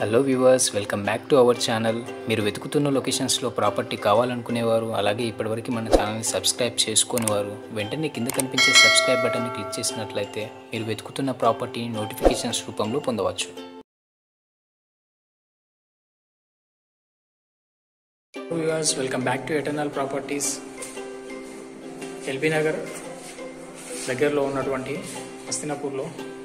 hello viewers welcome back to our channel మీరు వెతుకుతున్న లొకేషన్స్లో property కావాలనుకునేవారు అలాగే ఇప్పటివరకు మన ఛానల్ని సబ్స్క్రైబ్ చేసుకునేవారు వెంటనే కింద కనిపించే సబ్స్క్రైబ్ బటన్ని క్లిక్ చేసినట్లయితే మీరు వెతుకుతున్న ప్రాపర్టీ నోటిఫికేషన్స్ రూపంలో పొందవచ్చు viewers welcome back to Eternal Properties LB Nagar దగ్గరలో ఉన్నటువంటి హస్తినాపూర్లో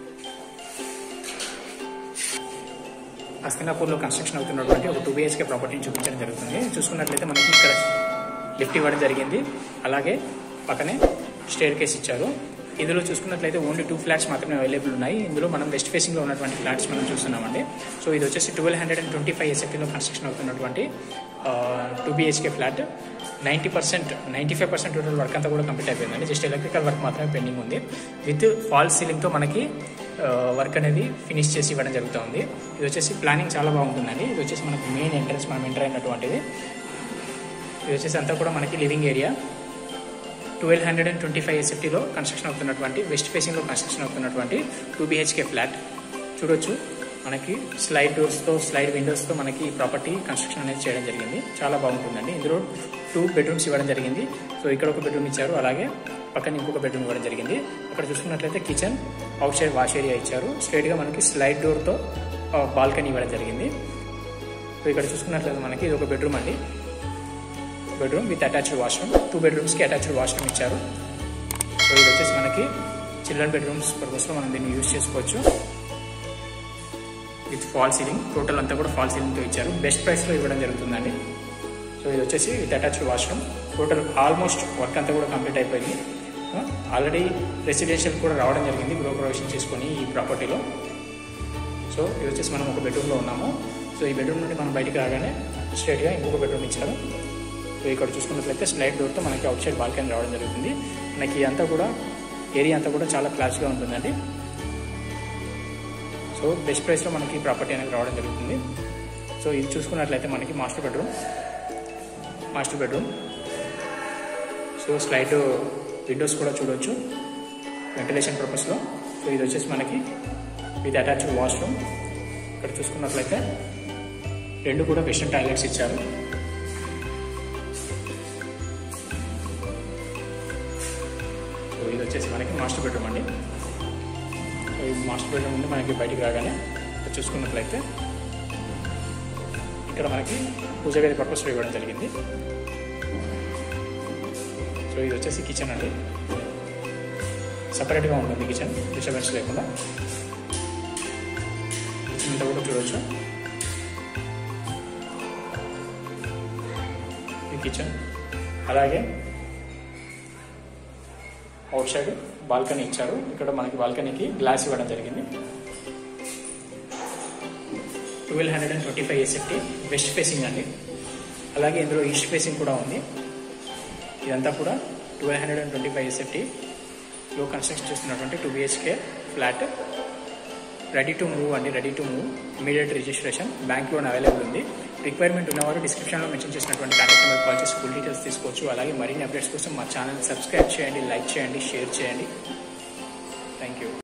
హస్తినాపూర్లో కన్స్ట్రక్షన్ అవుతున్నటువంటి ఒక టూ బిహెచ్కే ప్రాపర్టీని చూపించడం జరుగుతుంది చూసుకున్నట్లయితే మనకి ఇక్కడ లిఫ్ట్ ఇవ్వడం జరిగింది అలాగే పక్కనే స్టేర్ కేస్ ఇచ్చారు ఇందులో చూసుకున్నట్లయితే ఓన్లీ టూ ఫ్లాట్స్ మాత్రమే అవైలబుల్ ఉన్నాయి ఇందులో మనం వెస్ట్ ఫేసింగ్లో ఉన్నటువంటి ఫ్లాట్స్ మనం చూస్తున్నామండి సో ఇది వచ్చేసి twelve hundred and twenty five ఎస్ఎఫ్టీలో కన్స్ట్రక్షన్ అవుతున్నటువంటి two BHK flat ninety percent ninety five percent total work అంతా కూడా కంప్లీట్ అయిపోయిందండి జస్ట్ ఎలక్ట్రికల్ వర్క్ మాత్రమే పెండింగ్ ఉంది విత్ ఫాల్ సీలింగ్తో మనకి వర్క్ అనేది ఫినిష్ చేసి ఇవ్వడం జరుగుతుంది ఇది వచ్చేసి ప్లానింగ్ చాలా బాగుంటుందండి ఇది వచ్చేసి మనకి మెయిన్ ఎంట్రన్స్ మనం ఎంటర్ అయినటువంటిది ఇది వచ్చేసి అంతా కూడా మనకి living area twelve hundred and twenty five ఎస్ఎఫ్టీలో కన్స్ట్రక్షన్ అవుతున్నటువంటి వెస్ట్ ఫేసింగ్లో కన్స్ట్రక్షన్ అవుతున్నటువంటి టూ బిహెచ్కే ఫ్లాట్ చూడొచ్చు మనకి స్లైడ్ డోర్స్తో స్లైడ్ విండోస్తో మనకి ఈ ప్రాపర్టీ కన్స్ట్రక్షన్ అనేది చేయడం జరిగింది చాలా బాగుంటుందండి ఇందులో టూ బెడ్రూమ్స్ ఇవ్వడం జరిగింది సో ఇక్కడ ఒక బెడ్రూమ్ ఇచ్చారు అలాగే పక్కన ఇంకొక బెడ్రూమ్ ఇవ్వడం జరిగింది అక్కడ చూసుకున్నట్లయితే kitchen outside wash area ఇచ్చారు స్ట్రైట్గా మనకి స్లైడ్ డోర్తో బాల్కనీ ఇవ్వడం జరిగింది సో ఇక్కడ చూసుకున్నట్లయితే మనకి ఇది ఒక బెడ్రూమ్ అండి bedroom with attached washroom two బెడ్రూమ్స్కి అటాచ్డ్ వాష్రూమ్ ఇచ్చారు సో ఇది వచ్చేసి మనకి చిల్డ్రన్ బెడ్రూమ్స్ పర్పస్లో మనం దీన్ని యూజ్ చేసుకోవచ్చు విత్ ఫాల్ సీలింగ్ టోటల్ అంతా కూడా ఫాల్ సీలింగ్తో ఇచ్చారు బెస్ట్ ప్రైస్లో ఇవ్వడం జరుగుతుందండి సో ఇది వచ్చేసి with attached washroom total almost work అంతా కూడా కంప్లీట్ అయిపోయింది ఆల్రెడీ రెసిడెన్షియల్ కూడా రావడం జరిగింది గృహ ప్రవేశం చేసుకొని ఈ ప్రాపర్టీలో సో ఇది వచ్చేసి మనం ఒక బెడ్రూమ్లో ఉన్నాము సో ఈ బెడ్రూమ్ నుండి మనం బయటికి రాగానే స్ట్రైట్గా ఇంకొక బెడ్రూమ్ ఇచ్చారు సో ఇక్కడ చూసుకున్నట్లయితే స్లైడ్ డోర్తో మనకి అవుట్ సైడ్ బాల్కనీ రావడం జరుగుతుంది మనకి అంతా కూడా ఏరియా అంతా కూడా చాలా క్లాస్గా ఉంటుందండి సో బెస్ట్ ప్రైస్లో మనకి ప్రాపర్టీ అనేది రావడం జరుగుతుంది సో ఇది చూసుకున్నట్లయితే మనకి master bedroom master bedroom so slide windows కూడా చూడవచ్చు వెంటిలేషన్ పర్పస్లో సో ఇది వచ్చేసి మనకి విత్ అటాచ్డ్ వాష్రూమ్ ఇక్కడ చూసుకున్నట్లయితే రెండు కూడా వెస్టర్న్ టాయిలెట్స్ ఇచ్చారు సో ఇది వచ్చేసి మనకి మాస్టర్ బెడ్రూమ్ అండి సో ఈ మాస్టర్ బెడ్రూమ్ నుండి మనకి బయటికి రాగానే చూసుకున్నట్లయితే ఇక్కడ మనకి పూజ గది పర్పస్లో ఇవ్వడం జరిగింది సో ఇది వచ్చేసి కిచెన్ అండి సపరేట్గా ఉంటుంది కిచెన్ డిస్టర్బెన్స్ లేకుండా కిచెన్ అంతా కూడా చూడవచ్చు ఈ కిచెన్ అలాగే అవుట్ సైడ్ బాల్కనీ ఇచ్చారు ఇక్కడ మనకి బాల్కనీకి గ్లాస్ ఇవ్వడం జరిగింది twelve hundred and twenty five SFT west facing అండి అలాగే ఇందులో ఈస్ట్ ఫేసింగ్ కూడా ఉంది ఇదంతా కూడా twelve hundred and twenty five ఎస్ఎఫ్టీలో కన్స్ట్రక్షన్ చేస్తున్నటువంటి two BHK flat ready to move అండి ready to move immediate registration bank loan available ఉంది రిక్వైర్మెంట్ ఉన్నవారు డిస్క్రిప్షన్లో మెన్షన్ చేసినటువంటి కాంటాక్ట్ నెంబర్ కాల్ చేసి ఫుల్ డీటెయిల్స్ తీసుకోవచ్చు అలాగే మరిన్ని అప్డేట్స్ కోసం మా ఛానల్ సబ్స్క్రైబ్ చేయండి లైక్ చేయండి షేర్ చేయండి థ్యాంక్ యూ